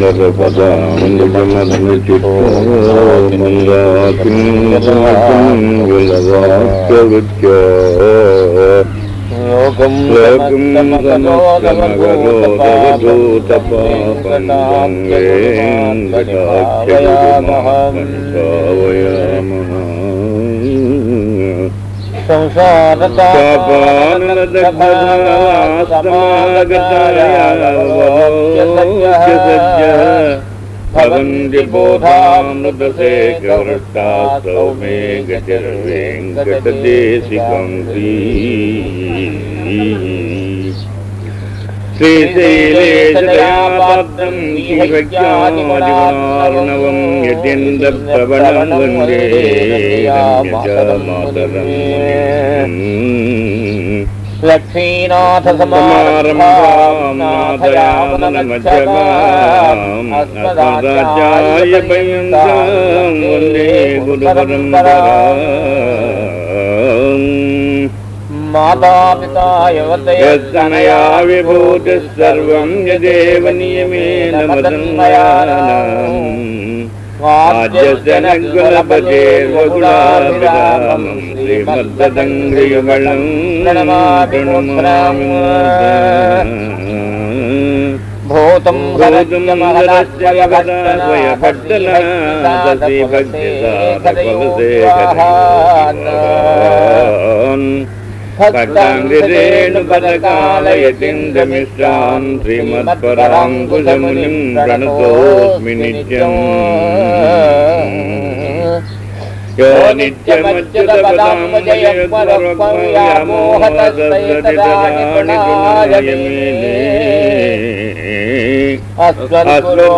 లోకం భవంతి బోధామృతశేఖరష్టాసౌ మే గతిర్వేంకటదేశికం శ్రీశైలేశదయాపాత్రం జీవజ్ఞానవం యతీంద్రప్రవణం వందే మాతరం లక్ష్మీనాథ సమారంభాయ వందే గురుపరంపరా మాతాపితాయవతయా విభూతి సర్వం యదేవ నియమేన మదన్మయానాం ఆద్యజనకులపదేర్వగుణాభిరామం శ్రీమద్దదంగ్రియుగళం ప్రణమామి భూతం భూతం హరస్య భట్టలీ భక్తిరేణు పదకాలయతింద్రమిశ్రాం శ్రీమత్పరాంకుశమునిం ప్రణతోస్మి నిత్యం యో నిత్యమచ్యుతపదాంబుజయమరూపయామోహతస్వైతదానిపుణాయమేనే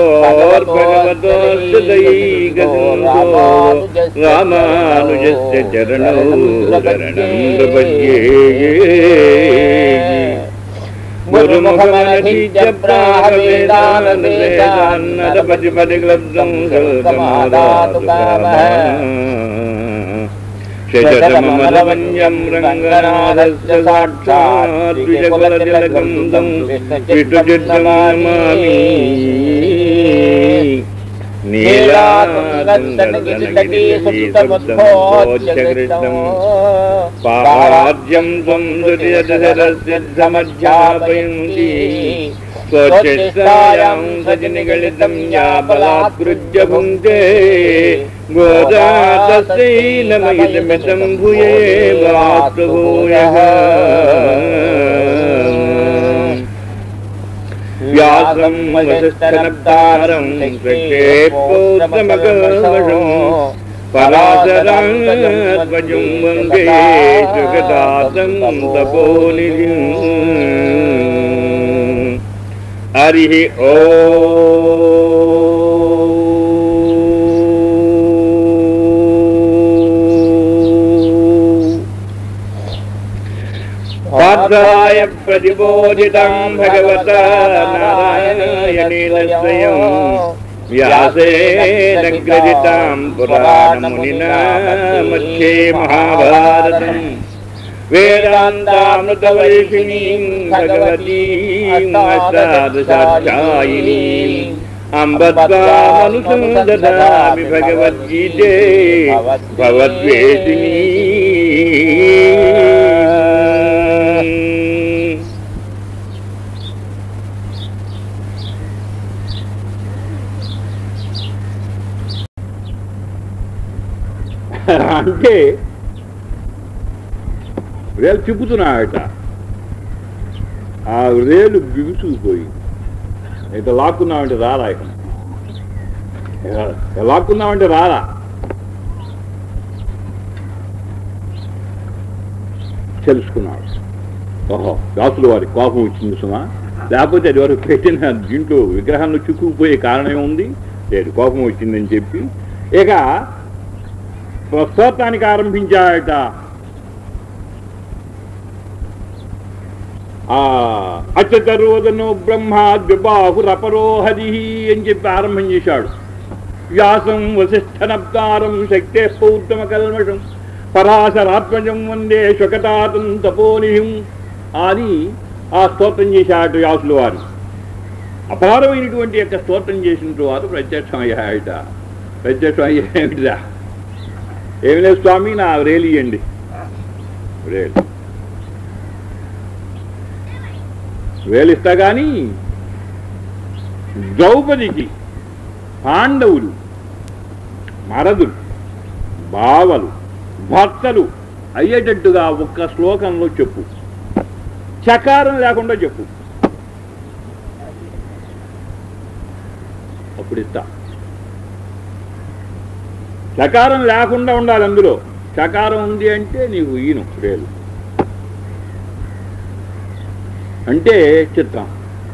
రామానుజస్య చరణౌ శరణం ప్రపద్యే శతమలవన్యం రంగనాథస్య సాక్షాత్ ద్విజకులతిలకం తం విష్ణుచిత్తం నమామి నీలాకృష్ణం పారాజ్యం త్వం సుర్యదశరసిద్ధమధ్యాపయంతి స్వచ్ఛాయాం సజనిగళితం యా బలాత్కృత్య భుంక్తే గోదా తస్యై నమయిదమితం భూయే వాస్తభూయః వ్యాసం వశిష్ఠనప్తారం కృష్ణే పౌత్రమగవశం పరాశరాత్మజం వందే సుగదాసం తపోనిధిం హరి ఓ పార్థాయ ప్రతిబోధితం భగవత నారాయణేన స్వయం వ్యాసేన గ్రజితాం పురాణమునినా మధ్యే మహాభారతం వేదాంతామృతవర్షిణీం భగవతీం అష్టాదశాధ్యాయినీం అంబద్వామనుసందదామి భగవద్గీతే భగవద్వేషిణీ అంటే రేలు తిప్పుతున్నాడట ఆ రేలు బిగుసుకుపోయి ఇట్లా లాక్కున్నామంటే రారా ఇక ఇలా లాక్కున్నామంటే రారా తెలుసుకున్నాడు ఓహో దాసులు వారి కోపం వచ్చింది సుమా లేకపోతే అది వరకు పెట్టిన దీంట్లో విగ్రహంలో చిక్కుకుపోయే కారణం ఉంది లేదు కోపం వచ్చిందని చెప్పి ఇక స్తోత్రానికి ఆరంభించాడట ఆ అచ్చతరోదను బ్రహ్మాద్విబాహురపరో హరి అని చెప్పి ఆరంభం చేశాడు వ్యాసం వశిష్ఠనబ్దారం శక్తే పౌత్తమ కల్మషం పరాశరాత్మజం వందే శకటాతం తపోనిహిం అని ఆ స్తోత్రం చేశాడు వ్యాసులు వారు అపారమైనటువంటి యొక్క స్తోత్రం చేసిన తర్వాత ప్రత్యక్షం అయ్యాయట ప్రత్యక్షం అయ్యేమిటిరా ఏమి లేదు స్వామి నా రేలు ఇవ్వండి రేలు వేలు ఇస్తా కానీ ద్రౌపదికి పాండవులు మరదులు బావలు భర్తలు అయ్యేటట్టుగా ఒక్క శ్లోకంలో చెప్పు చకారం లేకుండా చెప్పు అప్పుడు ఇస్తా చకారం లేకుండా ఉండాలి అందులో చకారం ఉంది అంటే నీకు ఈను రేలు అంటే చిత్రం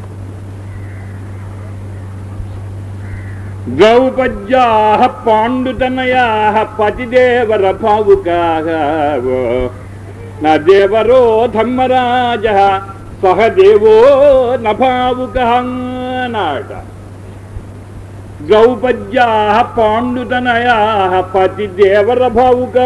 ద్రౌపద్యా పాండుతనయా పతిదేవర భావుకా నా దేవరో ధర్మరాజ సహదేవో నభావుక నాట ద్రౌపద్యా పాండుతనయా పతిదేవర భావుకా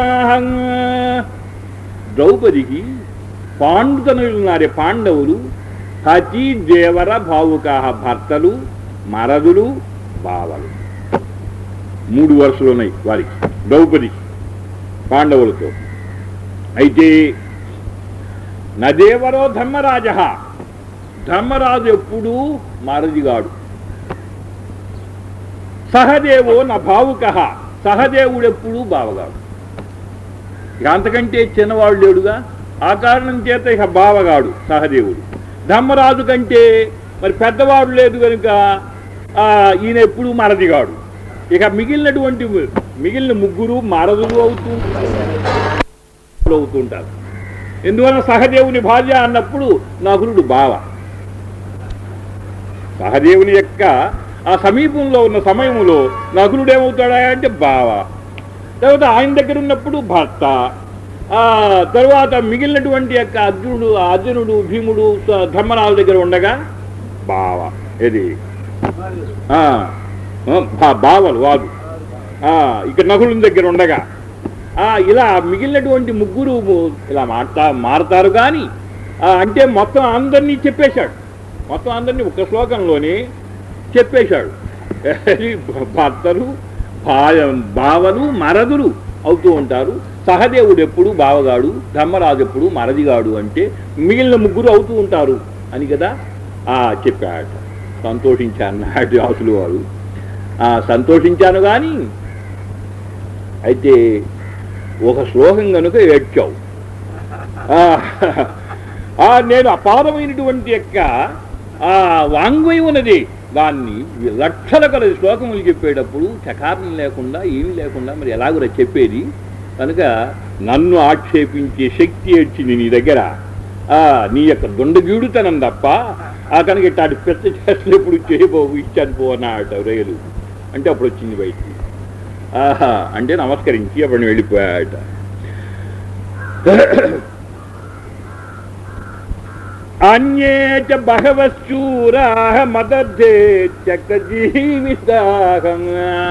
ద్రౌపదికి పాండుతనులున్నారే పాండవులు పతి దేవర భావుకా భర్తలు మరదులు బావలు మూడు వరుసలు ఉన్నాయి వారికి ద్రౌపదికి పాండవులతో అయితే నదేవరో ధర్మరాజ ధర్మరాజు ఎప్పుడూ మరదిగాడు సహదేవో నా భావుక సహదేవుడు ఎప్పుడూ బావగాడు ఇక అంతకంటే చిన్నవాడు లేడుగా ఆ కారణం చేత ఇక బావగాడు సహదేవుడు ధర్మరాజు కంటే మరి పెద్దవాడు లేదు కనుక ఆ, ఈయన ఎప్పుడు మరదిగాడు ఇక మిగిలినటువంటి మిగిలిన ముగ్గురు మరదులు అవుతూ అవుతుంటారు ఎందువల్ల సహదేవుని భార్య అన్నప్పుడు నకులుడు బావ సహదేవుని యొక్క ఆ సమీపంలో ఉన్న సమయంలో నకులుడు ఏమవుతాడా అంటే బావ తర్వాత ఆయన దగ్గర ఉన్నప్పుడు భర్త ఆ తర్వాత మిగిలినటువంటి యొక్క అర్జునుడు అర్జునుడు భీముడు స- ధర్మరాజు దగ్గర ఉండగా బావ ఇది ఆ, ఆ, బా- బావలు వాదు ఆ, ఇక్కడ నకులుని దగ్గర ఉండగా ఆ, ఇలా మిగిలినటువంటి ముగ్గురు ము- ఇలా మాట్లా మారతారు కానీ ఆ, అంటే మొత్తం అందరినీ చెప్పేశాడు మొత్తం అందరినీ ఒక శ్లోకంలోనే చెప్పేశాడు ఇది భర్తలు భా- బావలు మరదులు అవుతూ ఉంటారు సహదేవుడు ఎప్పుడు బావగాడు ధర్మరాజు ఎప్పుడు మరదిగాడు అంటే మిగిలిన ముగ్గురు అవుతూ ఉంటారు అని కదా ఆ చెప్పాడు సంతోషించాను నాటి ఆసులు వారు ఆ, సంతోషించాను కానీ అయితే ఒక శ్లోకం కనుక ఏడ్చావు ఆ, ఆ, నేను అపారమైనటువంటి యొక్క ఆ వాంగ్మయం ఉన్నది దాన్ని లక్షల కల శ్లోకములు చెప్పేటప్పుడు చకారం లేకుండా ఏమీ లేకుండా మరి ఎలాగో చెప్పేది కనుక నన్ను ఆక్షేపించే శక్తి వచ్చింది నీ దగ్గర ఆ, నీ యొక్క దొండగీడుతనం తప్ప ఆ కనుక ఇట్లాంటి పెద్ద చేష్టలు ఎప్పుడు చేయబోవు ఇచ్చాను పో అన్నాడు రేలు అంటే అప్పుడు వచ్చింది బయటికి ఆహా అంటే నమస్కరించి అప్పుడు వెళ్ళిపోయాట అన్యే చ బహవశూరా మదర్థే చక జీవితాహం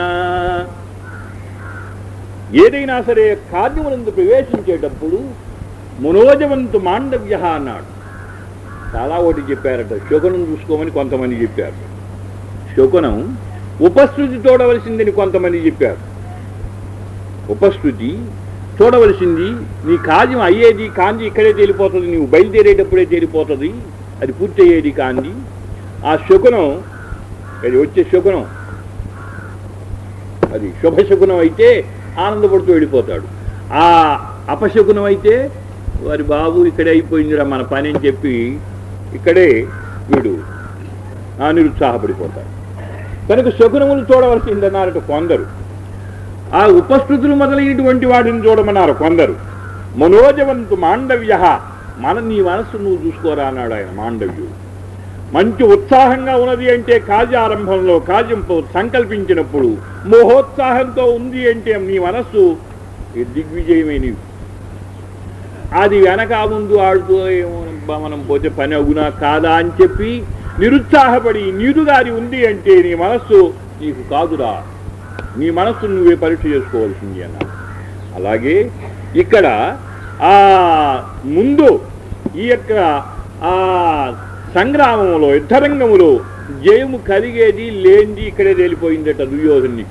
ఏదైనా సరే కార్యములందు ప్రవేశించేటప్పుడు మనోజవంతు మాండవ్య అన్నాడు చాలా ఒకటి చెప్పారట శకునం చూసుకోమని కొంతమంది చెప్పారు శకునం ఉపస్థుతి చూడవలసిందని కొంతమంది చెప్పారు ఉపస్థుతి చూడవలసింది నీ కార్యం అయ్యేది కాంది ఇక్కడే తేలిపోతుంది నీవు బయలుదేరేటప్పుడే తేలిపోతుంది అది పూర్తి అయ్యేది కాంది ఆ శకునం అది వచ్చే శకునం అది శుభశకునం అయితే ఆనందపడుతూ వెళ్ళిపోతాడు ఆ అపశకునం అయితే వారి బాబు ఇక్కడే అయిపోయిందిరా మన పని అని చెప్పి ఇక్కడే వీడు ఆ నిరుత్సాహపడిపోతాడు కనుక శకునములు చూడవలసిందన్నారట కొందరు ఆ ఉపస్థితులు మొదలైనటువంటి వాటిని చూడమన్నారు కొందరు మనోజవంతు మాండవ్య మన నీ మనస్సు నువ్వు చూసుకోరా అన్నాడు ఆయన మాండవ్యుడు మంచి ఉత్సాహంగా ఉన్నది అంటే కార్యారంభంలో కార్యం ప- సంకల్పించినప్పుడు మోహోత్సాహంతో ఉంది అంటే నీ మనస్సు ఈ దిగ్విజయమే నీవు అది వెనక ముందు ఆడుతూ ఏమో అబ్బా మనం పోతే పని అగునా కాదా అని చెప్పి నిరుత్సాహపడి నీరుగారి ఉంది అంటే నీ మనస్సు నీకు కాదురా నీ మనస్సు నువ్వే పరీక్ష చేసుకోవాల్సింది అన్న అలాగే ఇక్కడ ఆ ముందు ఈ యొక్క ఆ సంగ్రామంలో యుద్ధరంగములో జయము కలిగేది లేనిది ఇక్కడే తేలిపోయిందట దుర్యోధనుని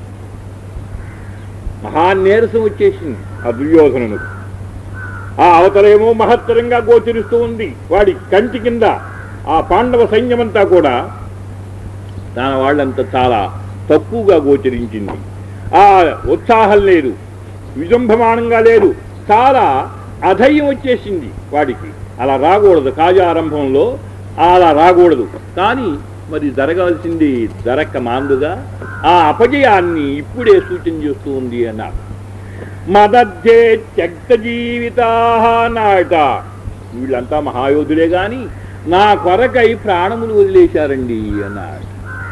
మహా నీరసం వచ్చేసింది ఆ దుర్యోధనునికి ఆ అవతలేమో మహత్తరంగా గోచరిస్తూ ఉంది వాడి కంటి కింద ఆ పాండవ సైన్యమంతా కూడా తన వాళ్ళంతా చాలా తక్కువగా గోచరించింది ఆ ఉత్సాహం లేదు విజృంభమానంగా లేదు చాలా అధైర్యం వచ్చేసింది వాడికి అలా రాకూడదు కాజారంభంలో అలా రాకూడదు కానీ మరి జరగాల్సింది జరక్క మాందుగా ఆ అపజయాన్ని ఇప్పుడే సూచన చేస్తూ ఉంది అన్నారు మదధ్యే త్యక్త జీవితా నాట వీళ్ళంతా మహాయోధులే గాని నా కొరకై ప్రాణములు వదిలేశారండి అన్నాడు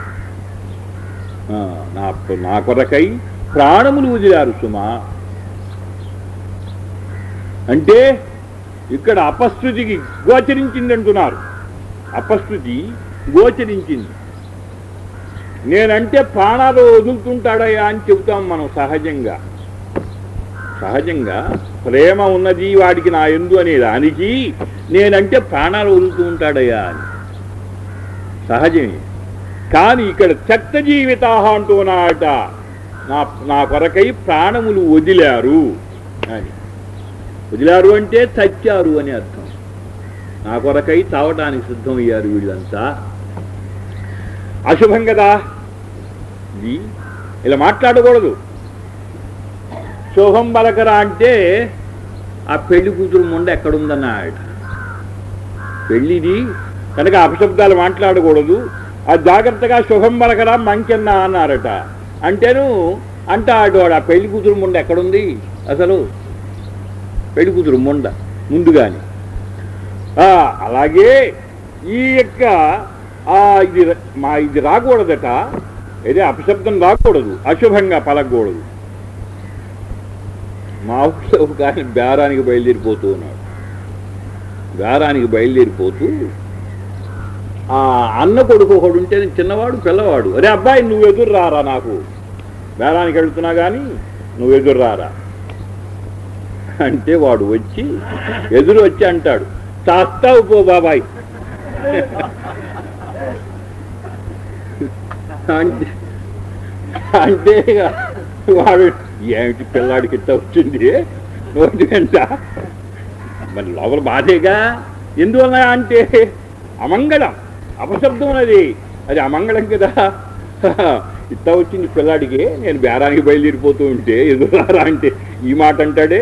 ఆ, నా నా కొరకై ప్రాణములు వదిలారు సుమా అంటే ఇక్కడ అపశృతికి గోచరించింది అంటున్నారు అపశృతి గోచరించింది నేనంటే ప్రాణాలు వదులుతుంటాడయా అని చెబుతాం మనం సహజంగా సహజంగా ప్రేమ ఉన్నది వాడికి నా ఎందు అనే దానికి నేనంటే ప్రాణాలు వదులుతూ ఉంటాడయ్యా అని సహజమే కానీ ఇక్కడ చెత్త జీవితాహ అంటున్నాట నా నా కొరకై ప్రాణములు వదిలారు అని వదిలారు అంటే చచ్చారు అని అర్థం నా కొరకై చావటానికి సిద్ధమయ్యారు వీళ్ళంతా అశుభం కదా ఇది ఇలా మాట్లాడకూడదు శుభం బలకరా అంటే ఆ పెళ్లి కూతురు ముండ ఎక్కడుందన్నాడు పెళ్ళిది కనుక అపశబ్దాలు మాట్లాడకూడదు ఆ జాగ్రత్తగా శుభం బలకరా మంకెన్నా అన్నారట అంటేను అంటాడు వాడు ఆ పెళ్లి కూతురు ముండ ఎక్కడుంది అసలు పెళ్లి కూతురు ముండ ముందుగాని ఆ, అలాగే ఈ యొక్క ఆ, ఇది ర- మా ఇది రాకూడదట ఏదే అపశబ్దం రాకూడదు అశుభంగా పలకూడదు మా ఊళ్ళో ఒక ఆయన బేరానికి బయలుదేరిపోతూ ఉన్నాడు బేరానికి బయలుదేరిపోతూ ఆ అన్న కొడుకు ఒకడు ఉంటే చిన్నవాడు పిల్లవాడు అరే అబ్బాయి నువ్వు ఎదురు రారా నాకు బేరానికి వెళ్తున్నా కానీ నువ్వు ఎదురు రారా అంటే వాడు వచ్చి ఎదురు వచ్చి అంటాడు చస్తావు పో బాబాయ్ అంటే అంటే ఇక వాడు ఏమిటి పిల్లాడికి ఇట్ట వచ్చింది నోటి వెంట మరి లోపల బాధేగా ఎందువల్ల అంటే అమంగళం అపశబ్దం అది అది అమంగళం కదా ఇట్ట వచ్చింది పిల్లాడికి నేను బేరానికి బయలుదేరిపోతూ ఉంటే ఎదురారా అంటే ఈ మాట అంటాడే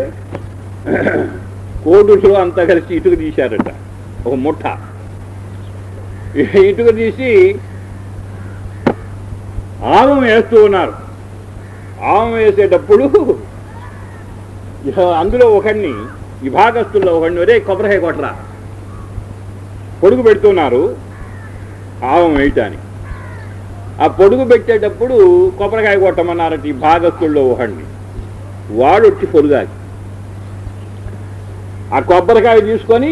కోడులో అంతా కలిసి ఇటుక తీశారట ఒక ముఠ ఇటుక తీసి ఆమం వేస్తూ ఉన్నారు ఆమం వేసేటప్పుడు ఇహ అందులో ఒకడిని విభాగస్తుల్లో ఒకడిని ఒరే కొబ్బరికాయ కొట్టరా పొడుగు పెడుతున్నారు ఆవం వేయటానికి ఆ పొడుగు పెట్టేటప్పుడు కొబ్బరికాయ కొట్టమన్నారట ఈ భాగస్తుల్లో ఒకడిని వాడు వచ్చి పొడుగాకి ఆ కొబ్బరికాయ తీసుకొని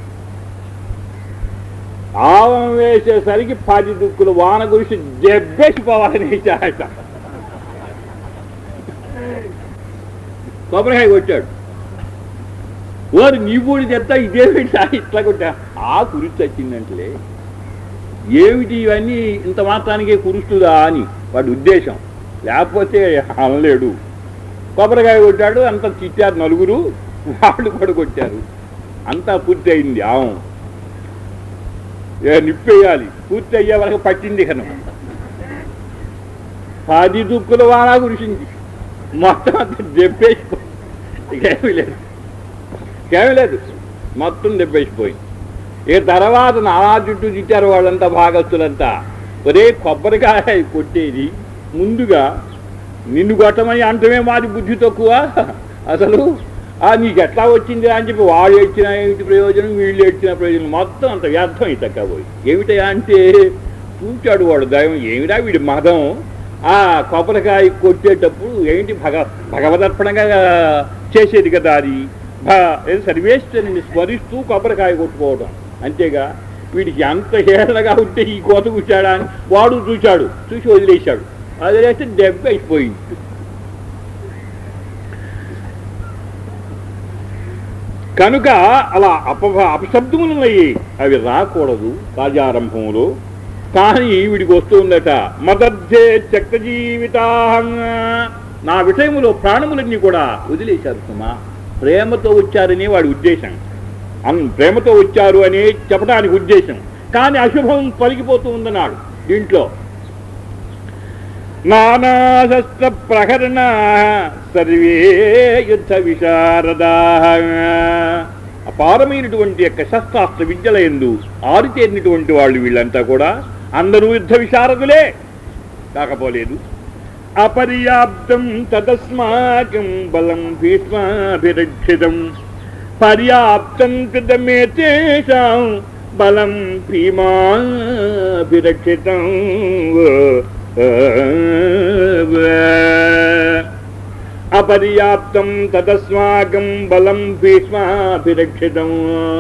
ఆవం వేసేసరికి పది దుక్కులు వాన గురించి దెబ్బేసిపోవాలని వేసాడట కొబ్బరికాయ కొట్టాడు ఓరు నీ పూడి చెత్త ఇదేమిటి ఇట్లా కొట్టా ఆ కురిచి వచ్చిందంటలే ఏమిటి ఇవన్నీ ఇంత మాత్రానికే కురుస్తుందా అని వాడి ఉద్దేశం లేకపోతే అనలేడు కొబ్బరికాయ కొట్టాడు అంత తిట్టారు నలుగురు వాళ్ళు కూడా కొట్టారు అంతా పూర్తి అయింది ఆవం ఏ నిప్పేయాలి పూర్తి అయ్యే వరకు పట్టింది కను పది దుక్కుల వాన కురిసింది మొత్తం అంతా దెబ్బేసిపోయింది ఇకేమీ లేదు ఇంకేమీ లేదు మొత్తం దెబ్బేసిపోయింది ఇక తర్వాత నా చుట్టూ తిట్టారు వాళ్ళంతా భాగస్తులంతా ఒరే కొబ్బరికాయ కొట్టేది ముందుగా నిన్ను కొట్టమని అంటమే మాది బుద్ధి తక్కువ అసలు ఆ నీకు ఎట్లా వచ్చింది అని చెప్పి వాడు ఏడ్చిన ఏమిటి ప్రయోజనం వీళ్ళు ఏడ్చిన ప్రయోజనం మొత్తం అంత వ్యర్థం ఈ తగ్గబోయి ఏమిటయా అంటే చూచాడు వాడు దైవం ఏమిటా వీడి మదం ఆ కొబ్బరికాయ కొట్టేటప్పుడు ఏంటి భగ భగవదర్పణగా చేసేది కదా అది భ- ఏదో సర్వేశ్వరుని స్మరిస్తూ కొబ్బరికాయ కొట్టుకోవడం అంతేగా వీడికి అంత హేళనగా ఉంటే ఈ కోత కూర్చాడా అని వాడు చూశాడు చూసి వదిలేశాడు వదిలేస్తే దెబ్బ అయిపోయింది కనుక అలా అప అపశబ్దములున్నాయి అవి రాకూడదు కార్యారంభంలో కానీ వీడికి వస్తుందట మదర్ధే చక్త జీవితాహం నా విషయములో ప్రాణములన్నీ కూడా వదిలేశారు సుమా ప్రేమతో వచ్చారని వాడి ఉద్దేశం అన్ ప్రేమతో వచ్చారు అని చెప్పడానికి ఉద్దేశం కానీ అశుభం పలికిపోతూ ఉందన్నాడు దీంట్లో నానాశస్త్ర ప్రహరణ సర్వే యుద్ధ విశారదా అపారమైనటువంటి యొక్క శస్త్రాస్త్ర విద్యల ఎందు ఆరితేరినటువంటి వాళ్ళు వీళ్ళంతా కూడా అందరూ యుద్ధ విశారదులే కాకపోలేదు అపర్యాప్తం తదస్మాకం బలం భీష్మాభిరక్షితం పర్యాప్తం కృతమే తేషాం బలం భీమాభిరక్షితం అపర్యాప్తం తదస్మాకం బలం భీష్మాభిరక్షితం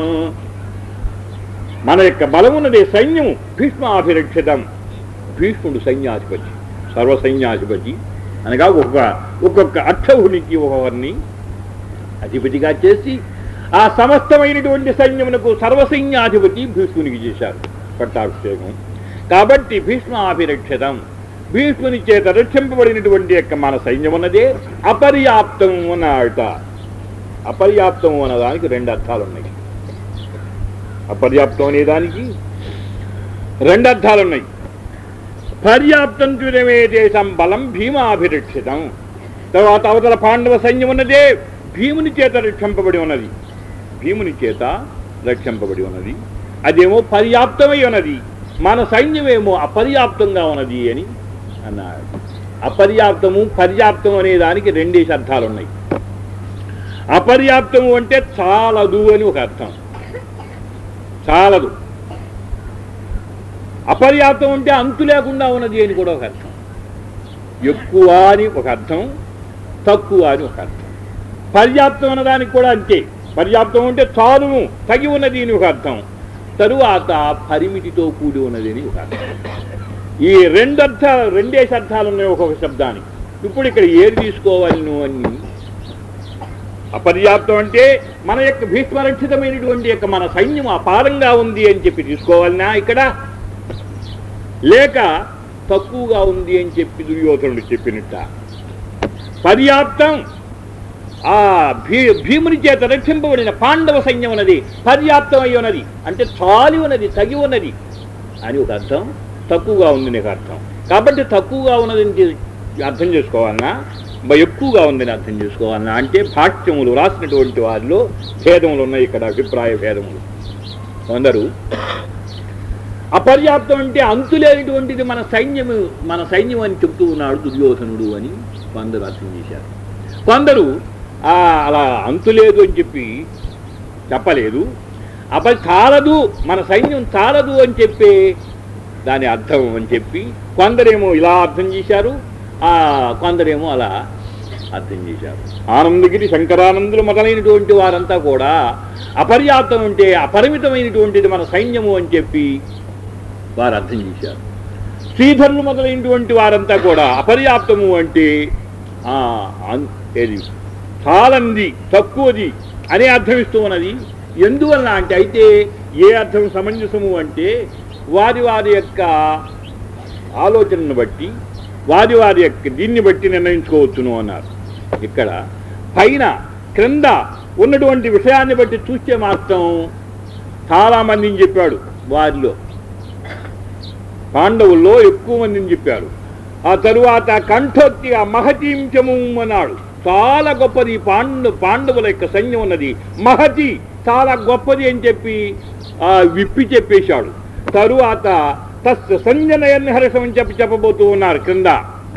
మన యొక్క బలమున్నదే సైన్యము భీష్మాభిరక్షితం భీష్ముడు సైన్యాధిపతి సర్వ సైన్యాధిపతి అనగా ఒక్కొక్క ఒక్కొక్క అక్షవునికి ఒకరిని అధిపతిగా చేసి ఆ సమస్తమైనటువంటి సైన్యమునకు సర్వసైన్యాధిపతి భీష్మునికి చేశారు పట్టాభిషేకం కాబట్టి భీష్మాభిరక్షితం భీష్ముని చేత రక్షింపబడినటువంటి యొక్క మన సైన్యం ఉన్నదే అపర్యాప్తం అన్నాడట అపర్యాప్తం అన్నదానికి రెండు అర్థాలు ఉన్నాయి అపర్యాప్తం అనే దానికి రెండు అర్థాలు ఉన్నాయి పర్యాప్తం చూడమే దేశం బలం భీమాభిరక్షితం తర్వాత అవతల పాండవ సైన్యం ఉన్నదే భీముని చేత రక్షింపబడి ఉన్నది భీముని చేత రక్షింపబడి ఉన్నది అదేమో పర్యాప్తమై ఉన్నది మన సైన్యమేమో అపర్యాప్తంగా ఉన్నది అని అన్నాడు అపర్యాప్తము పర్యాప్తం అనే దానికి రెండేసి అర్థాలు ఉన్నాయి అపర్యాప్తము అంటే చాలదు అని ఒక అర్థం చాలదు అపర్యాప్తం అంటే అంతు లేకుండా ఉన్నది అని కూడా ఒక అర్థం ఎక్కువ అని ఒక అర్థం తక్కువ అని ఒక అర్థం పర్యాప్తం అన్నదానికి కూడా అంతే పర్యాప్తం అంటే చాలును తగి ఉన్నది అని ఒక అర్థం తరువాత పరిమితితో కూడి ఉన్నది అని ఒక అర్థం ఈ రెండు అర్థాలు రెండేసి అర్థాలు ఉన్నాయి ఒక్కొక్క శబ్దానికి ఇప్పుడు ఇక్కడ ఏది తీసుకోవాలి నువ్వు అని అపర్యాప్తం అంటే మన యొక్క భీష్మరక్షితమైనటువంటి యొక్క మన సైన్యం అపారంగా ఉంది అని చెప్పి తీసుకోవాలనా ఇక్కడ లేక తక్కువగా ఉంది అని చెప్పి దుర్యోధనుడు చెప్పినట్ట పర్యాప్తం ఆ భీ భీముని చేత రక్షింపబడిన పాండవ సైన్యం ఉన్నది పర్యాప్తమై ఉన్నది అంటే చాలి ఉన్నది తగి ఉన్నది అని ఒక అర్థం తక్కువగా ఉంది నీకు అర్థం కాబట్టి తక్కువగా ఉన్నదని చే- అర్థం చేసుకోవాలన్నా బ- ఎక్కువగా ఉందని అర్థం చేసుకోవాలన్నా అంటే భాష్యములు రాసినటువంటి వారిలో భేదములు ఉన్నాయి ఇక్కడ అభిప్రాయ భేదములు కొందరు అపర్యాప్తం అంటే అంతులేనిటువంటిది మన సైన్యము మన సైన్యం అని చెప్తూ ఉన్నాడు దుర్యోధనుడు అని కొందరు అర్థం చేశారు కొందరు ఆ, అలా అంతులేదు అని చెప్పి చెప్పలేదు అప చాలదు మన సైన్యం చాలదు అని చెప్పి దాని అర్థం అని చెప్పి కొందరేమో ఇలా అర్థం చేశారు ఆ కొందరేమో అలా అర్థం చేశారు ఆనందగిరి శంకరానందులు మొదలైనటువంటి వారంతా కూడా అపర్యాప్తం అంటే అపరిమితమైనటువంటిది మన సైన్యము అని చెప్పి వారు అర్థం చేశారు శ్రీధరులు మొదలైనటువంటి వారంతా కూడా అపర్యాప్తము అంటే ఆ, అన్- ఏది చాలంది తక్కువది అనే అర్థం ఇస్తూ ఉన్నది ఎందువల్ల అంటే అయితే ఏ అర్థం సమంజసము అంటే వారి వారి యొక్క ఆలోచనను బట్టి వారి వారి యొక్క దీన్ని బట్టి నిర్ణయించుకోవచ్చును అన్నారు ఇక్కడ పైన క్రింద ఉన్నటువంటి విషయాన్ని బట్టి చూస్తే మాత్రం చాలా మందిని చెప్పాడు వారిలో పాండవుల్లో ఎక్కువ మందిని చెప్పారు ఆ తరువాత కంఠోక్తిగా మహతీంచము అన్నాడు చాలా గొప్పది పాండ పాండవుల యొక్క సైన్యం ఉన్నది మహతి చాలా గొప్పది అని చెప్పి ఆ విప్పి చెప్పేశాడు తరువాత తస్య సంజనయన్ హర్షం అని చెప్పి చెప్పబోతూ ఉన్నారు క్రింద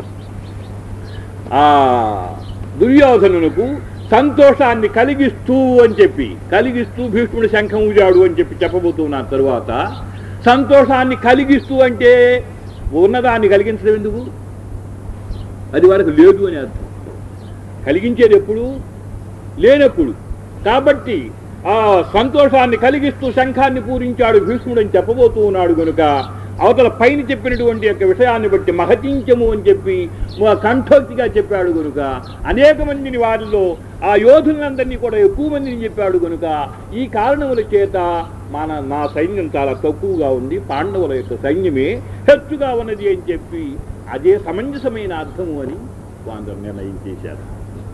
ఆ దుర్యోధనునకు సంతోషాన్ని కలిగిస్తూ అని చెప్పి కలిగిస్తూ భీష్ముడు శంఖం ఊజాడు అని చెప్పి చెప్పబోతున్నారు తరువాత సంతోషాన్ని కలిగిస్తూ అంటే ఉన్నదాన్ని కలిగించడం ఎందుకు అది వరకు లేదు అని అర్థం కలిగించేది ఎప్పుడు లేనప్పుడు కాబట్టి ఆ సంతోషాన్ని కలిగిస్తూ శంఖాన్ని పూరించాడు భీష్ముడు అని చెప్పబోతూ ఉన్నాడు కనుక అవతల పైన చెప్పినటువంటి యొక్క విషయాన్ని బట్టి మహతించము అని చెప్పి మ- కంఠోక్తిగా చెప్పాడు కనుక అనేక మందిని వారిలో ఆ యోధులందరినీ కూడా ఎక్కువ మందిని చెప్పాడు కనుక ఈ కారణముల చేత మన నా సైన్యం చాలా తక్కువగా ఉంది పాండవుల యొక్క సైన్యమే హెచ్చుగా ఉన్నది అని చెప్పి అదే సమంజసమైన అర్థము అని వాందరు నిర్ణయం చేశారు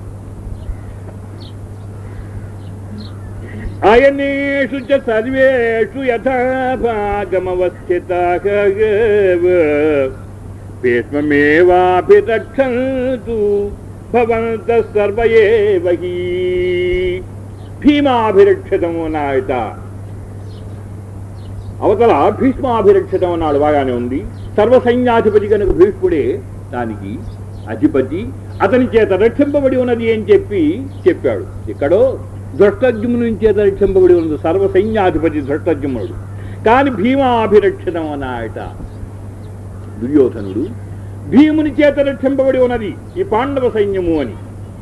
అయనేషు చ సర్వేషు యథాభాగమవస్థిత భీష్మేవాభిరక్షంతు భవంత సర్వయేవ హి భీమాభిరక్షితము నాయట అవతల భీష్మాభిరక్షితం అన్నాడు బాగానే ఉంది సర్వసైన్యాధిపతి కనుక భీష్ముడే దానికి అధిపతి అతని చేత రక్షింపబడి ఉన్నది అని చెప్పి చెప్పాడు ఇక్కడో దృష్టజ్ఞుని చేత రక్షింపబడి ఉన్నది సర్వసైన్యాధిపతి దృష్టజ్ఞునుడు కాని భీమాభిరక్షితం అన్నాయట దుర్యోధనుడు భీముని చేత రక్షింపబడి ఉన్నది ఈ పాండవ సైన్యము అని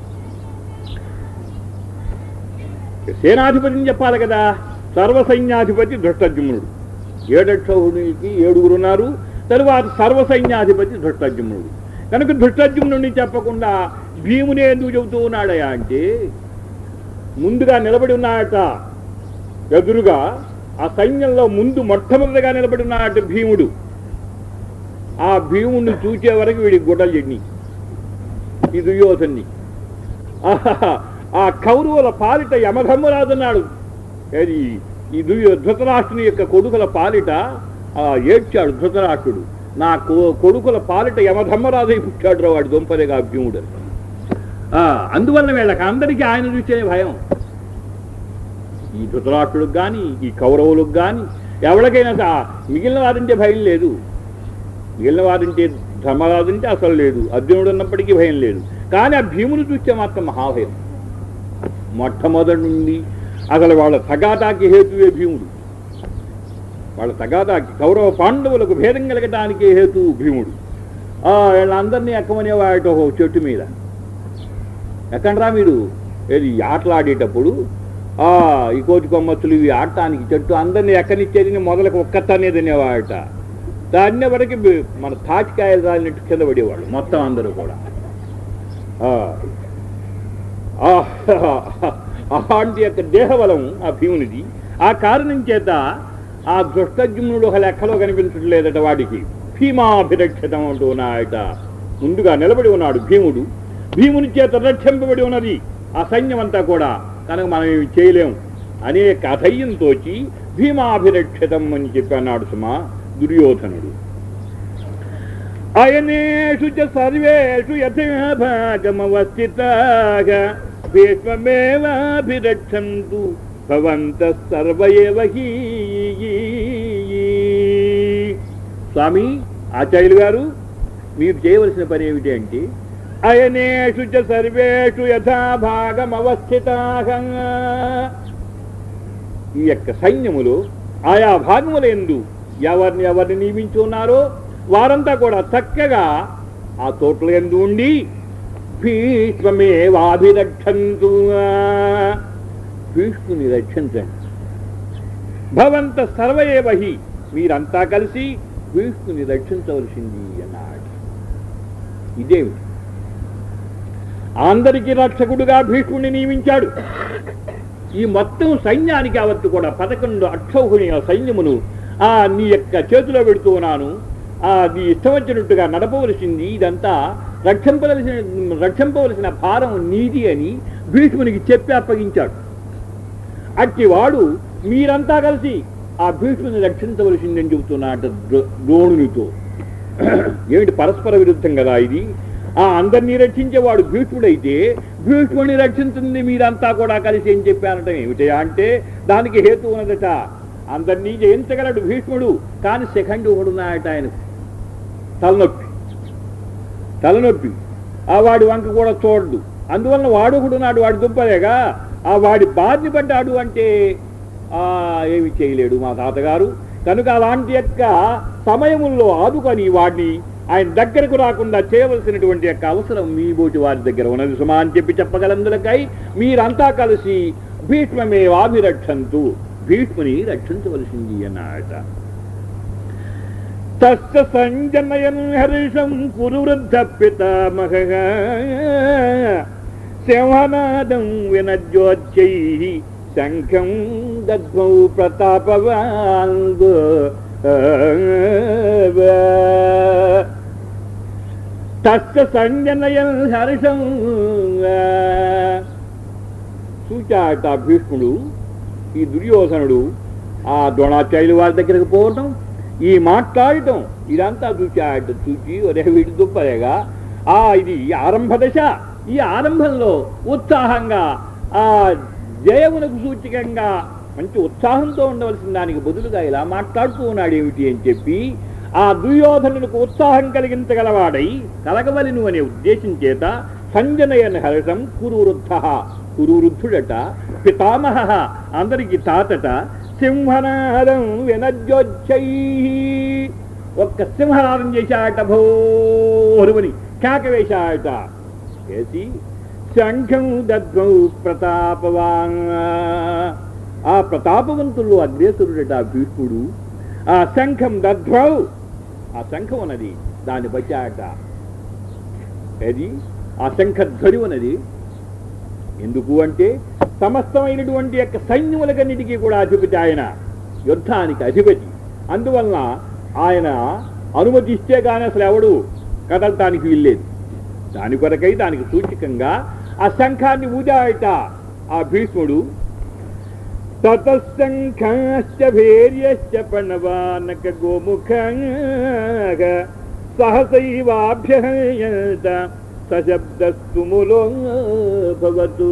సేనాధిపతిని చెప్పాలి కదా సర్వసైన్యాధిపతి దృష్టజ్ఞునుడు ఏడక్షౌడికి ఏడుగురు ఉన్నారు తరువాత సర్వసైన్యాధిపతి దృష్టజ్ఞునుడు కనుక దృష్టజ్ఞునుడిని చెప్పకుండా భీమునే ఎందుకు చెబుతూ ఉన్నాడయా అంటే ముందుగా నిలబడి ఉన్నాడట ఎదురుగా ఆ సైన్యంలో ముందు మొట్టమొదటిగా నిలబడి ఉన్నాడట భీముడు ఆ భీముడిని చూసే వరకు వీడి గుడ్డలు చెడ్ని ఈ దుర్యోధన్ని ఆహాహా, ఆ కౌరవుల పాలిట యమధర్మరాజున్నాడు ఏది ఈ దుర్యో ధృతరాష్ట్రుని యొక్క కొడుకుల పాలిట ఆ ఏడ్చాడు ధృతరాష్ట్రుడు నా కొ- కొడుకుల పాలిట యమధర్మరాజు అయి పుట్టాడు రా వాడు దొంపదేగా భీముడు అని. ఆ, అందువల్ల వీళ్ళకి అందరికీ ఆయన చూసే భయం ఈ ధృతరాష్ట్రుడికి కానీ ఈ కౌరవులకు కానీ ఎవరికైనా సా- మిగిలిన వారంటే భయం లేదు మిగిలిన వారంటే ధర్మరాజు అంటే అసలు లేదు అర్జునుడు ఉన్నప్పటికీ భయం లేదు కానీ ఆ భీముని చూస్తే మాత్రం మహాభయం మొట్టమొదటి నుండి అసలు వాళ్ళ తగాదాకి హేతువే భీముడు వాళ్ళ తగాదాకి కౌరవ పాండవులకు భేదం కలగడానికి హేతు భీముడు ఆ, వీళ్ళందరినీ ఎక్కమనేవాడు ఒక చెట్టు మీద ఎక్కండ్రా మీరు ఏది ఆటలాడేటప్పుడు ఆ ఈ కోతి కొమ్మచ్చులు ఇవి ఆడటానికి చెట్టు అందరినీ ఎక్కనిచ్చేది మొదలకు ఒక్కతానే తినేవాడట దాన్నే వరకు బి- మన తాటికాయలు రాలినట్టు కింద పడేవాళ్ళు మొత్తం అందరూ కూడా ఆ, ఆ, అలాంటి యొక్క దేహబలం ఆ భీమునిది ఆ కారణం చేత ఆ దుష్టజ్ఞునుడు ఒక లెక్కలో కనిపించట్లేదట వాడికి భీమాభిరక్షితం అంటూ ఉన్నాయట ముందుగా నిలబడి ఉన్నాడు భీముడు భీముని చేత రక్షింపబడి ఉన్నది ఆ సైన్యం అంతా కూడా కనుక మనం ఏమి చేయలేం అనే అధైర్యంతో భీమాభిరక్షితం అని చెప్పి అన్నాడు సుమా దుర్యోధనుడు అయనేషు చ సర్వేషు యథాభాగమవస్థితాః భీష్మమేవాభిరక్షంతు భవంత సర్వయేవ హి స్వామి ఆచార్యులు గారు మీరు చేయవలసిన పని ఏమిటి అంటే అయనేషు చ సర్వేషు యథాభాగమవస్థితాః ఈ యొక్క సైన్యములు ఆయా భాగములందు ఎవరిని ఎవరిని నియమించి ఉన్నారో వారంతా కూడా చక్కగా ఆ తోటల ఎందు ఉండి భీష్మమేవాభిరక్షంతు భీష్ముని రక్షించండి భవంత సర్వయేవహి మీరంతా కలిసి భీష్ముని రక్షించవలసింది అన్నాడు ఇదేమిటి అందరికీ రక్షకుడుగా భీష్ముని నియమించాడు ఈ మొత్తం సైన్యానికి అవత్తు కూడా పదకొండు అక్షౌహిణి సైన్యమును ఆ నీ యొక్క చేతిలో పెడుతూ ఉన్నాను ఆ నీ ఇష్టం వచ్చినట్టుగా నడపవలసింది ఇదంతా రక్షింపవలసిన రక్షింపవలసిన భారం నీది అని భీష్మునికి చెప్పి అప్పగించాడు అట్టి వాడు మీరంతా కలిసి ఆ భీష్ముని రక్షించవలసిందని చెబుతున్నాడు ద్రో- ద్రోణునితో ఏమిటి పరస్పర విరుద్ధం కదా ఇది ఆ అందరినీ రక్షించేవాడు భీష్ముడైతే భీష్ముడిని రక్షించింది మీరంతా కూడా కలిసి ఏం చెప్పారట ఏమిటయా అంటే దానికి హేతు ఉన్నదట అందరినీ జయించగలడు భీష్ముడు కానీ సెకండ్ ఒకడున్నాయట ఆయన తలనొప్పి తలనొప్పి ఆ వాడి వంక కూడా చూడడు అందువలన వాడు ఒకడున్నాడు వాడి దుంపలేగా ఆ వాడి బారిన పడ్డాడు అంటే ఆ ఏమి చేయలేడు మా తాతగారు కనుక అలాంటి యొక్క సమయముల్లో ఆదుకొని వాడిని ఆయన దగ్గరకు రాకుండా చేయవలసినటువంటి యొక్క అవసరం మీ బోటి వారి దగ్గర ఉన్నది సుమా అని చెప్పి చెప్పగలందులకై మీరంతా కలిసి భీష్మమే వాభిరక్షంతు భీష్ముని రక్షించవలసింది అన్నాడట తస్య సంజనయన్ హర్షం కురు వృద్ధ పితామహ సింహనాదం వినజ్యోత్యై శంఖం దద్మౌ ప్రతాపవాన్ తస్య సంజనయం హర్షం చూచాట భీష్ముడు ఈ దుర్యోధనుడు ఆ ద్రోణాచార్యుల వారి దగ్గరకు పోవటం ఈ మాట్లాడటం ఇదంతా చూచాట చూచి ఒరే వీడి దుప్పలేగా ఆ ఇది ఆరంభ దశ ఈ ఆరంభంలో ఉత్సాహంగా ఆ జయమునకు సూచకంగా మంచి ఉత్సాహంతో ఉండవలసిన దానికి బదులుగా ఇలా మాట్లాడుతూ ఉన్నాడు ఏమిటి అని చెప్పి ఆ దుర్యోధనులకు ఉత్సాహం కలిగించగలవాడై కలగవలను అనే ఉద్దేశం చేత సంజనయన్ హర్షం కురువృద్ధ కురువృద్ధుడట పితామహ అందరికి తాతట సింహనాదం వినజ్జొచ్చై ఒక్క సింహనాదం చేశాట భోరుమని కేక వేశాట చేసి శంఖం దద్మౌ ప్రతాపవాన్ ఆ ప్రతాపవంతుల్లో అగ్రేసురుడట భీష్ముడు ఆ శంఖం దద్భౌ ఆ శంఖం అన్నది దాన్ని బచ్చాట అది ఆ శంఖధ్వని ఉన్నది ఎందుకు అంటే సమస్తమైనటువంటి యొక్క సైన్యములకన్నిటికీ కూడా అధిపతి ఆయన యుద్ధానికి అధిపతి అందువలన ఆయన అనుమతిస్తే కానీ అసలు ఎవడు కదలటానికి వీల్లేదు దాని కొరకై దానికి సూచకంగా ఆ శంఖాన్ని ఊదాయట ఆ భీష్ముడు తతశంఖాశ్చ భేర్యశ్చ పణవానక గోముఖ సహసైవాభ్యయత సశబ్దస్తుములో భవతు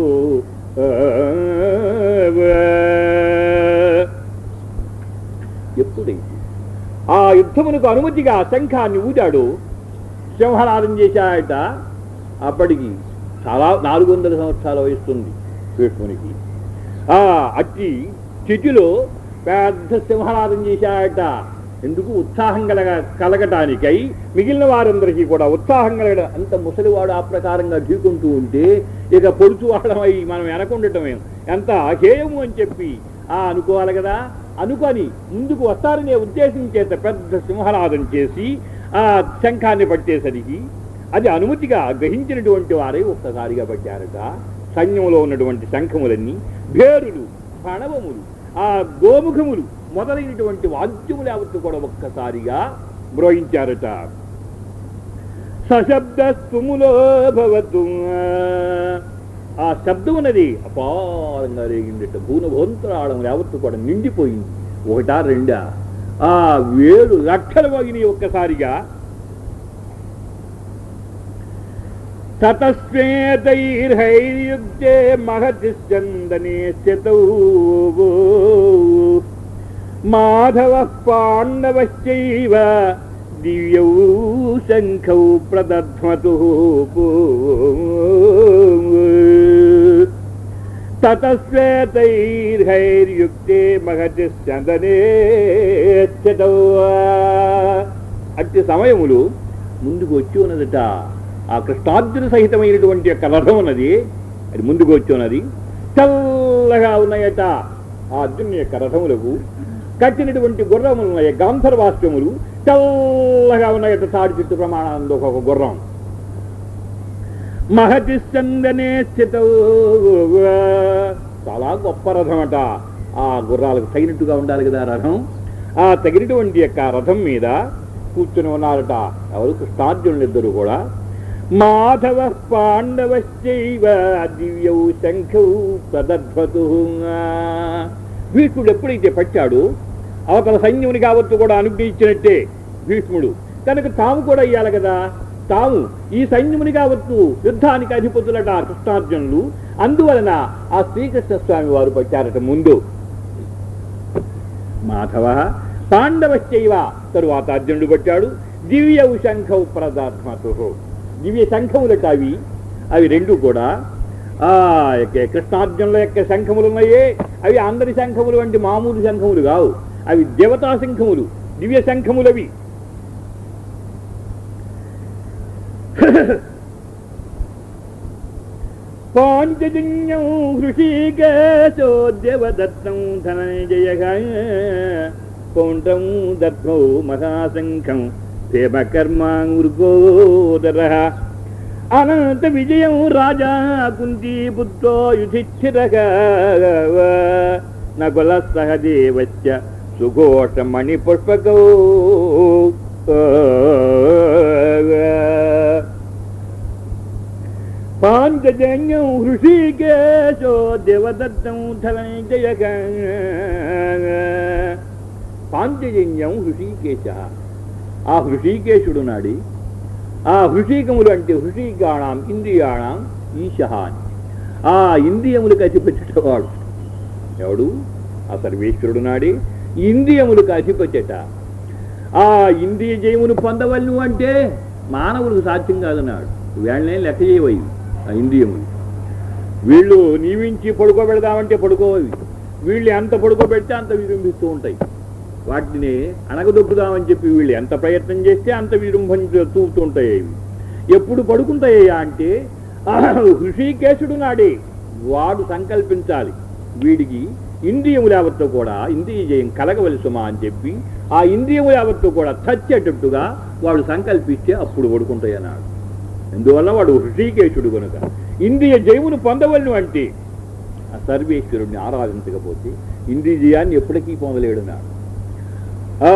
ఎప్పుడైతే ఆ యుద్ధమునకు అనుమతిగా శంఖాన్ని ఊదాడు సింహనాదం చేశాయట అప్పటికి చాలా నాలుగు వందల సంవత్సరాల వయస్తుంది భీష్మునికి ఆ అట్టి చిటిలో పెద్ద సింహనాదం చేశాయట ఎందుకు ఉత్సాహం కలగ కలగటానికై మిగిలిన వారందరికీ కూడా ఉత్సాహం కలగ అంత ముసలివాడు ఆ ప్రకారంగా ఢీకుంటూ ఉంటే ఇక పొడుచు వాళ్ళమై మనం వెనకుండటమే ఎంత హేయము అని చెప్పి ఆ అనుకోవాలి కదా అనుకొని ముందుకు వస్తారనే ఉద్దేశం చేత పెద్ద సింహనాదం చేసి ఆ శంఖాన్ని పట్టేసరికి అది అనుమతిగా గ్రహించినటువంటి వారే ఒక్కసారిగా పట్టారట సైన్యంలో ఉన్నటువంటి శంఖములన్నీ భేరులు ప్రణవములు ఆ గోముఖములు మొదలైనటువంటి వాద్యములు యావత్తు కూడా ఒక్కసారిగా మ్రోయించారట సశబ్దస్తుములో భవతు ఆ శబ్దం ఉన్నది అపారంగా రేగిందట భూనభోంతరాళం యావత్తు కూడా నిండిపోయింది ఒకటా రెండా ఆ వేలు లక్షల మగిని ఒక్కసారిగా తతస్వేతైర్హైర్యుక్తే మహతి చందనే స్థితౌ మాధవ పాండవశ్చైవ దివ్యౌ శంఖౌ ప్రదధ్మతు తతస్వేతైర్హైర్యుక్తే మహతి చందనే స్థితౌ అట్టి సమయములు ముందుకు వచ్చి ఉన్నదట ఆ కృష్ణార్జున సహితమైనటువంటి యొక్క రథం ఉన్నది అది ముందుకు వచ్చి ఉన్నది చల్లగా ఉన్నాయట ఆ అర్జునుని యొక్క రథములకు కట్టినటువంటి గుర్రములు ఉన్నాయి గాంధర్వాస్యములు చల్లగా ఉన్నాయట తాడి చెట్టు ప్రమాణంలో ఒక గుర్రం మహతి చందనే స్థిత చాలా గొప్ప రథం అట ఆ గుర్రాలకు తగినట్టుగా ఉండాలి కదా ఆ రథం ఆ తగినటువంటి యొక్క రథం మీద కూర్చుని ఉన్నారట ఎవరు కృష్ణార్జునులు ఇద్దరు కూడా మాధవ పాండవశ్చైవ దివ్యౌ శంఖౌ ప్రదధ్వతు భీష్ముడు ఎప్పుడైతే పట్టాడు అవతల సైన్యుని కావచ్చు కూడా అనుగ్రహించినట్టే భీష్ముడు కనుక తాము కూడా ఇయ్యాలి కదా తాము ఈ సైన్యముని కావచ్చు యుద్ధానికి అధిపతులట కృష్ణార్జునులు అందువలన ఆ శ్రీకృష్ణ స్వామి వారు పట్టారట ముందు మాధవ పాండవశ్చైవ తరువాత అర్జునుడు పట్టాడు దివ్య శంఖౌ ప్రదాత్మతు దివ్య శంఖములట అవి అవి రెండు కూడా ఆ యొక్క కృష్ణార్జునుల యొక్క శంఖములు ఉన్నాయే అవి అందరి శంఖములు వంటి మామూలు శంఖములు కావు అవి దేవతా శంఖములు దివ్య శంఖములు అవి పాంచజన్యం హృషీకేశో దేవదత్తం ధనంజయ పౌండ్రం దత్మౌ మహాశంఖం భీమకర్మాంగోదర అనంత విజయం రాజా కుంతీ పుత్రో యుధిష్ఠిరగా నకుల సహదేవస్య సుఘోష మణి పుష్పకౌ పాంచజన్యం హృషికేశో దేవదత్తం ధనంజయ పాంచజన్యం హృషికేశ ఆ హృషికేశుడు నాడి ఆ హృషికములు అంటే హృషికాణం ఇంద్రియాణం ఈశ అని ఆ ఇంద్రియములకు అధిపెట్టేవాడు ఎవడు ఆ సర్వేశ్వరుడు నాడి ఇంద్రియములకు అధిపత్యట ఆ ఇంద్రియ జయమును పొందవలను అంటే మానవులకు సాధ్యం కాదన్నాడు వీళ్ళనే లెక్క చేయవయి ఆ ఇంద్రియములు వీళ్ళు నీవించి పడుకోబెడదామంటే పడుకోవవి వీళ్ళు ఎంత పడుకోబెడితే అంత విజృంభిస్తూ ఉంటాయి వాటిని అణగదొక్కుదామని చెప్పి వీళ్ళు ఎంత ప్రయత్నం చేస్తే అంత విజృంభించ తూపుతూ ఉంటాయి అవి ఎప్పుడు పడుకుంటాయ్యా అంటే హృషికేశుడు నాడే వాడు సంకల్పించాలి వీడికి ఇంద్రియములు యావత్తు కూడా ఇంద్రియ జయం కలగవలసుమా అని చెప్పి ఆ ఇంద్రియములు యావత్తు కూడా చచ్చేటట్టుగా వాడు సంకల్పిస్తే అప్పుడు పడుకుంటాయి అన్నాడు అందువల్ల వాడు హృషికేశుడు కనుక ఇంద్రియ జయమును పొందవలను అంటే ఆ సర్వేశ్వరుడిని ఆరాధించకపోతే ఇంద్రియ జయాన్ని ఎప్పటికీ పొందలేడు నాడు ఆ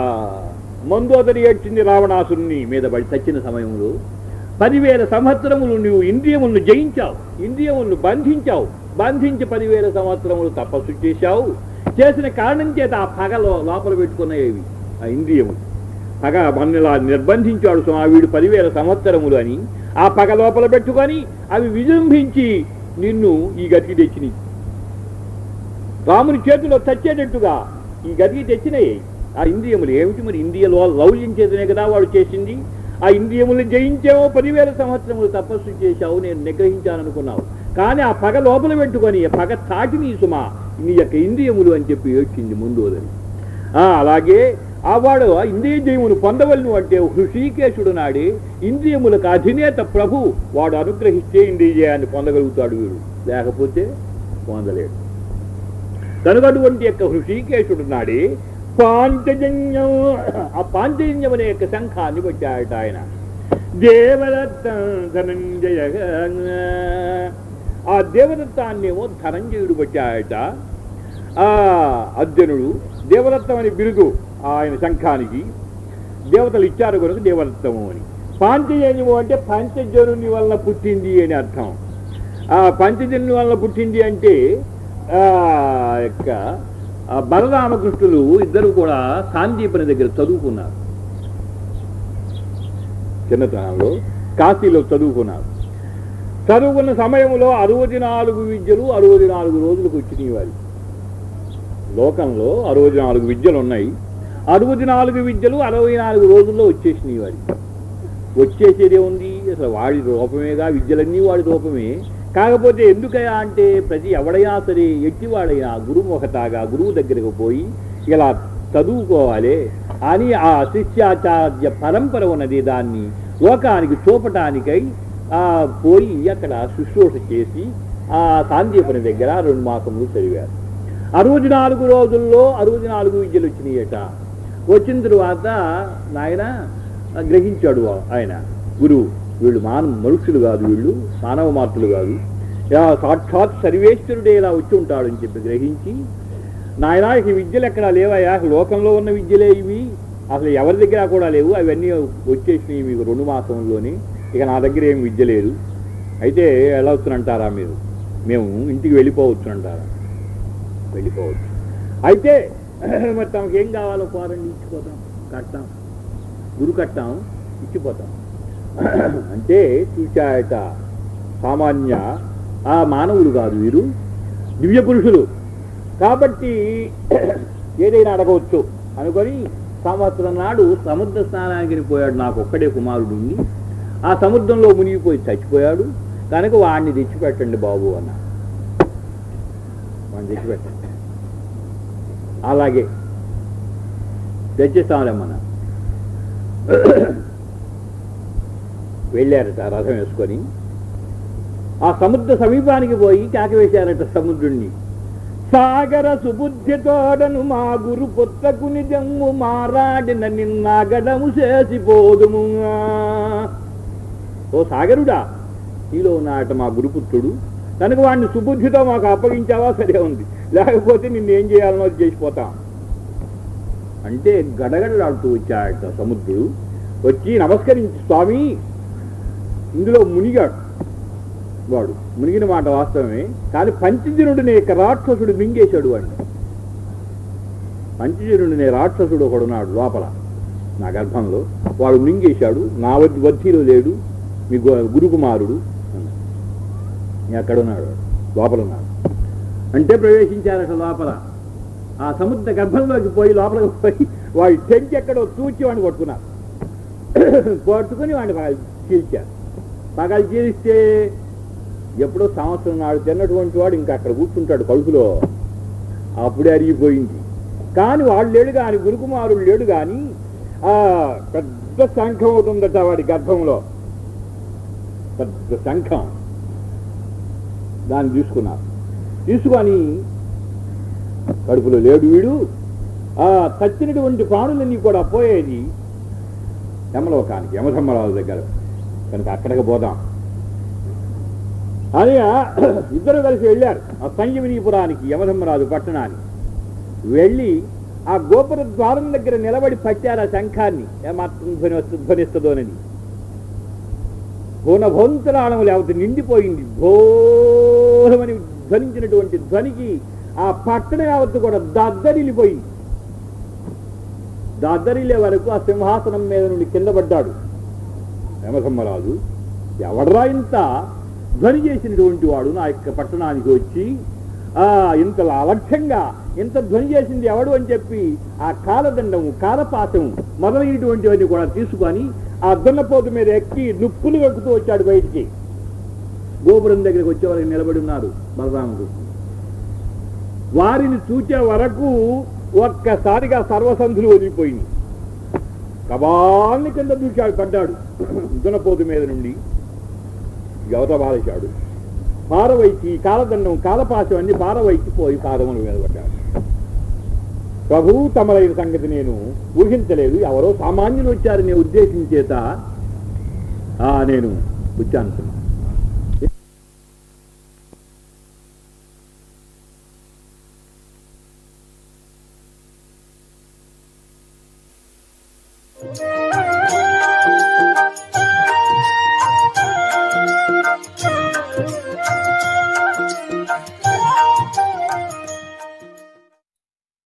మందోదరి ఏడ్చింది రావణాసురుని మీద పడి చచ్చిన సమయంలో పదివేల సంవత్సరములు నువ్వు ఇంద్రియములను జయించావు ఇంద్రియములను బంధించావు బంధించి పదివేల సంవత్సరములు తపస్సు చేశావు చేసిన కారణం చేత ఆ పగలో లోపల పెట్టుకునేవి ఆ ఇంద్రియములు పగ మన్నులా నిర్బంధించాడు సుమా వీడు పదివేల సంవత్సరములు అని ఆ పగ లోపల పెట్టుకొని అవి విజృంభించి నిన్ను ఈ గతికి తెచ్చినాయి రాముని చేతిలో చచ్చేటట్టుగా ఈ గతికి తెచ్చినాయి ఆ ఇంద్రియములు ఏమిటి మరి ఇంద్రియలో లౌల్యం చేతనే కదా వాడు చేసింది ఆ ఇంద్రియములు జయించావో పదివేల సంవత్సరములు తపస్సు చేశావు నేను నిగ్రహించాలనుకున్నావు కానీ ఆ పగ లోపల పెట్టుకొని ఆ పగ తాటి నీ సుమా నీ యొక్క ఇంద్రియములు అని చెప్పి ఏడ్చింది ముందు వదిలి. ఆ అలాగే ఆ వాడు ఆ ఇంద్రియ జయమును పొందవలను అంటే హృషికేశుడు నాడి ఇంద్రియములకు అధినేత ప్రభు వాడు అనుగ్రహిస్తే ఇంద్రియ జయాన్ని పొందగలుగుతాడు వీడు లేకపోతే పొందలేడు కనుక అటువంటి యొక్క హృషికేశుడు నాడి పాంచజన్యం ఆ పాంచజన్యం అనే యొక్క శంఖాన్ని పట్టాడట ఆయన దేవదత్త ధనంజయ ఆ దేవదత్తాన్నేమో ధనంజయుడు పట్టాడట ఆ అర్జునుడు దేవదత్తం అని బిరుదు ఆయన శంఖానికి దేవతలు ఇచ్చారు కనుక దేవదత్తము అని పాంచజన్యము అంటే పంచజనుని వలన పుట్టింది అని అర్థం ఆ పంచజన్యుని వలన పుట్టింది అంటే ఆ యొక్క ఆ బలరామకృష్ణులు ఇద్దరు కూడా సాందీపని దగ్గర చదువుకున్నారు చిన్నతనంలో కాశీలో చదువుకున్నారు చదువుకున్న సమయంలో అరవై నాలుగు విద్యలు అరవై నాలుగు రోజులకు వచ్చినాయి వారి లోకంలో అరవై నాలుగు విద్యలు ఉన్నాయి అరవై నాలుగు విద్యలు అరవై నాలుగు రోజుల్లో వచ్చేసినాయి వాడి వచ్చేసేదే ఉంది అసలు వాడి రూపమేగా విద్యలన్నీ వాడి రూపమే కాకపోతే ఎందుకయా అంటే ప్రతి ఎవడైనా సరే ఎట్టివాడైనా గురువు ఒకటాగా గురువు దగ్గరకు పోయి ఇలా చదువుకోవాలి అని ఆ శిష్యాచార్య పరంపర ఉన్నది దాన్ని లోకానికి చూపటానికై ఆ పోయి అక్కడ శుశ్రూష చేసి ఆ సాందీపని దగ్గర రెండు మాసములు చదివారు అరవై నాలుగు రోజుల్లో అరవై నాలుగు విద్యలు వచ్చినాయట వచ్చిన తరువాత నాయన గ్రహించాడు ఆయన గురువు వీళ్ళు మానవ మనుషులు కాదు వీళ్ళు మానవ మాతృలు కాదు ఇలా సాక్షాత్ సర్వేశ్వరుడే ఇలా వచ్చి ఉంటాడని చెప్పి గ్రహించి నాయనా ఇక విద్యలు ఎక్కడా లేవయా లోకంలో ఉన్న విద్యలే ఇవి అసలు ఎవరి దగ్గర కూడా లేవు అవన్నీ వచ్చేసినాయి మీకు రెండు మాసంలోనే ఇక నా దగ్గర ఏం విద్య లేదు అయితే ఎలా వచ్చునంటారా మీరు మేము ఇంటికి వెళ్ళిపోవచ్చు అంటారా వెళ్ళిపోవచ్చు అయితే మరి తమకు ఏం కావాలో కోరండి ఇచ్చిపోతాం కట్టాం గురు కట్టాం ఇచ్చిపోతాం అంటే చూచాయట సామాన్య ఆ మానవులు కాదు వీరు దివ్య పురుషులు కాబట్టి ఏదైనా అడగవచ్చు అనుకొని సంవత్సరం నాడు సముద్ర స్నానానికి పోయాడు నాకు ఒక్కడే కుమారుడు ఉంది ఆ సముద్రంలో మునిగిపోయి చచ్చిపోయాడు కనుక వాడిని తెచ్చిపెట్టండి బాబు అన్న వాడిని తెచ్చిపెట్టండి అలాగే తెచ్చిస్తాంలేమన్నా వెళ్ళారట రథం వేసుకొని ఆ సముద్ర సమీపానికి పోయి కేక వేశారట సముద్రుణ్ణి సాగర సుబుద్ధితోడను మా గురు పుత్రకు నిజము మారాడిన నిన్నాగడము చేసిపోదుము ఓ సాగరుడా నీలో ఉన్నాట మా గురుపుత్రుడు కనుక వాడిని సుబుద్ధితో మాకు అప్పగించావా సరే ఉంది లేకపోతే నిన్ను ఏం చేయాలనో అది చేసిపోతాం అంటే గడగడలాడుతూ వచ్చాడట సముద్రుడు వచ్చి నమస్కరించి స్వామి ఇందులో మునిగాడు వాడు మునిగిన మాట వాస్తవమే కానీ పంచజనుడిని యొక్క రాక్షసుడు మింగేశాడు వాడిని పంచజనుడిని రాక్షసుడు ఒకడున్నాడు లోపల నా గర్భంలో వాడు మింగేశాడు నా వద్ద వద్దీలో లేడు మీ గు- గురుకుమారుడు అన్నాడు. ఎక్కడున్నాడు వాడు? లోపల ఉన్నాడు అంటే ప్రవేశించారట లోపల ఆ సముద్ర గర్భంలోకి పోయి లోపలికి పోయి వాడి టెంకి ఎక్కడో తూచి వాడిని కొట్టుకున్నారు కొట్టుకుని వాడిని పగలు చీల్చారు పగలు చీలిస్తే ఎప్పుడో సంవత్సరం నాడు తిన్నటువంటి వాడు ఇంకా అక్కడ కూర్చుంటాడు కడుపులో అప్పుడే అరిగిపోయింది కానీ వాడు లేడు కానీ గురుకుమారుడు లేడు కానీ ఆ పెద్ద శంఖం అవుతుందట వాడి గర్భంలో పెద్ద శంఖం దాన్ని తీసుకున్నారు తీసుకొని కడుపులో లేడు వీడు ఆ చచ్చినటువంటి ప్రాణులన్నీ కూడా పోయేది యమలోకానికి యమధర్మరాజు దగ్గర కనుక అక్కడికి పోదాం అని ఆ ఇద్దరు కలిసి వెళ్ళారు ఆ సంజీవినీపురానికి యమధర్మరాజు పట్టణానికి వెళ్ళి ఆ గోపుర ద్వారం దగ్గర నిలబడి పట్టారు ఆ శంఖాన్ని ఏమాత్రం ధ్వని వస్తు- ధ్వనిస్తుందోనని భువనభోంతరాళము లేకపోతే నిండిపోయింది ఘోరమని ధ్వనించినటువంటి ధ్వనికి ఆ పట్టణ యావత్తు కూడా దద్దరిల్లిపోయింది దద్దరిల్లే వరకు ఆ సింహాసనం మీద నుండి కింద పడ్డాడు యమధర్మరాజు ఎవడరా ఇంత ధ్వని చేసినటువంటి వాడు నా యొక్క పట్టణానికి వచ్చి ఆ ఇంత అలక్ష్యంగా ఇంత ధ్వని చేసింది ఎవడు అని చెప్పి ఆ కాలదండము కాలపాశము మొదలైనటువంటివన్నీ కూడా తీసుకొని ఆ దున్నపోతు మీద ఎక్కి నుప్పులు వెక్కుతూ వచ్చాడు బయటికి గోపురం దగ్గరికి వచ్చే వాళ్ళకి నిలబడి ఉన్నారు బలరాముడు వారిని చూచే వరకు ఒక్కసారిగా సర్వసంధులు వదిలిపోయింది కబాల్ని కింద దూశాడు పడ్డాడు దునపోతు మీద నుండి యువత బాలేశాడు పారవైచి కాలదండం కాలపాశం అన్ని పారవైచి పోయి పాదముల మీద పడ్డాడు ప్రభు తమలైన సంగతి నేను ఊహించలేదు ఎవరో సామాన్యులు వచ్చారనే ఉద్దేశం చేత ఆ నేను వచ్చాను Thank you.